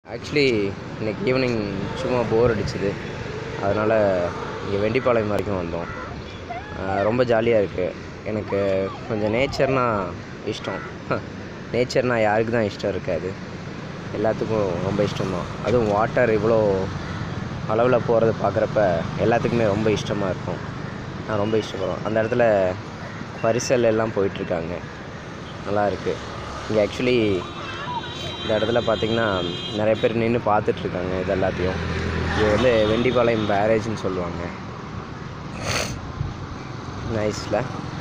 actually இன்னைக்கு evening சும்மா போர் அடிச்சுது அதனால் இங்கே வெண்டிப்பாளையம் வரைக்கும் வந்தோம் ஆஹ் ரொம்ப ஜாலியாக இருக்குது எனக்கு கொஞ்சம் நேச்சர்னால் இஷ்டம் நேச்சர்னால் யாருக்கு தான் இஷ்டம் இருக்காது எல்லாத்துக்கும் ரொம்ப இஷ்டம்தான் அதுவும் வாட்டர் இவ்வளோ அளவில் போகிறத பார்க்குறப்ப எல்லாத்துக்குமே ரொம்ப இஷ்டமாக இருக்கும் நான் ரொம்ப இஷ்டப்படுறோம் அந்த இடத்துல பரிசல் எல்லாம் போயிட்டுருக்காங்க நல்லா இருக்குது இங்கே ஆக்சுவலி இந்த இடத்துல பார்த்தீங்கன்னா நிறைய பேர் நின்று பார்த்துட்ருக்காங்க இது எல்லாத்தையும் இது வந்து வெண்டிப்பாளையம் பேரேஜ்னு சொல்லுவாங்க நைஸில்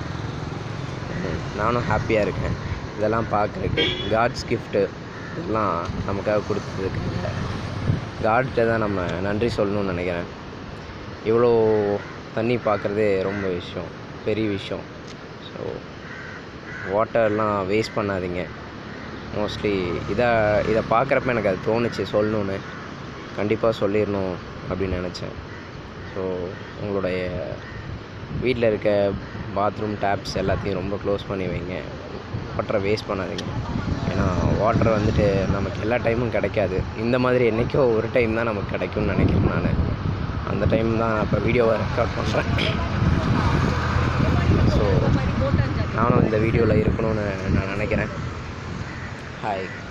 நானும் ஹாப்பியாக இருக்கேன் இதெல்லாம் பார்க்குறக்கு காட்ஸ் கிஃப்ட்டு இதெல்லாம் நமக்காக கொடுத்ததுக்கு காட்கிட்ட தான் நம்ம நன்றி சொல்லணும்னு நினைக்கிறேன் இவ்வளோ தண்ணி பார்க்குறதே ரொம்ப விஷயம் பெரிய விஷயம் ஸோ வாட்டர்லாம் வேஸ்ட் பண்ணாதீங்க மோஸ்ட்லி இதை இதை பார்க்குறப்ப எனக்கு அது தோணுச்சு சொல்லணுன்னு கண்டிப்பாக சொல்லிடணும் அப்படின்னு நினச்சேன் ஸோ உங்களுடைய வீட்டில் இருக்க பாத்ரூம் டேப்ஸ் எல்லாத்தையும் ரொம்ப க்ளோஸ் பண்ணி வைங்க வாட்டரை வேஸ்ட் பண்ணாதீங்க ஏன்னா வாட்டர் வந்துட்டு நமக்கு எல்லா டைமும் கிடைக்காது இந்த மாதிரி என்றைக்கோ ஒரு டைம் தான் நமக்கு கிடைக்கும்னு நினைக்கிறேன் நான் அந்த டைம் தான் இப்போ வீடியோவை ரெக்கார்ட் பண்ணுறேன் ஸோ நானும் இந்த வீடியோவில் இருக்கணும்னு நான் நினைக்கிறேன் ஹாய்